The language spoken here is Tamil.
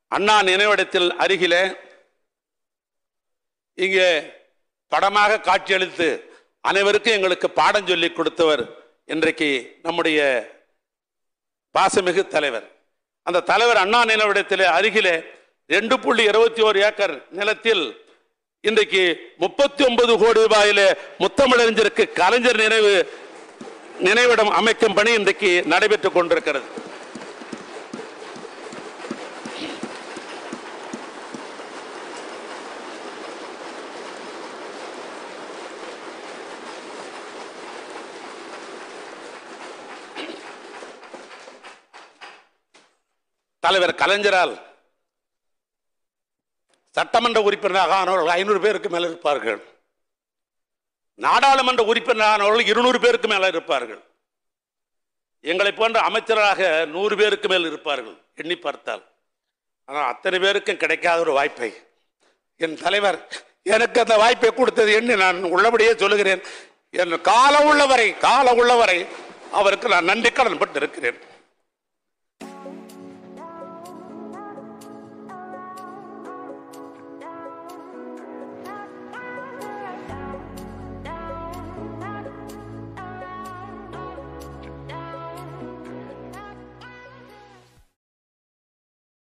அண்ணா நினைவிடத்தில் அருகிலே இங்கே படமாக காட்சியளித்து அனைவருக்கும் எங்களுக்கு பாடம் சொல்லி கொடுத்தவர் இன்றைக்கு நம்முடைய பாசமிகு தலைவர் அந்த தலைவர் அண்ணா நினைவிடத்திலே அருகிலே ரெண்டு புள்ளி இருபத்தி ஓரு ஏக்கர் நிலத்தில் இன்றைக்கு முப்பத்தி ஒன்பது கோடி ரூபாயிலே முத்தமிழறிஞருக்கு கலைஞர் நினைவு நினைவிடம் அமைக்கும் பணி இன்றைக்கு நடைபெற்றுக் கொண்டிருக்கிறது தலைவர் கலைஞரால் சட்டமன்ற உறுப்பினராக ஆனவர்கள் ஐநூறு பேருக்கு மேல இருப்பார்கள் நாடாளுமன்ற உறுப்பினரானவர்கள் இருநூறு பேருக்கு மேல இருப்பார்கள் எங்களை போன்ற அமைச்சராக நூறு பேருக்கு மேல் இருப்பார்கள் எண்ணி பார்த்தால் ஆனால் அத்தனை பேருக்கும் கிடைக்காத ஒரு வாய்ப்பை என் தலைவர் எனக்கு அந்த வாய்ப்பை கொடுத்தது எண்ணி நான் உள்ளபடியே சொல்லுகிறேன் என் காலம் உள்ளவரை காலம் உள்ளவரை அவருக்கு நான் நன்றி கடன் பட்டு இருக்கிறேன்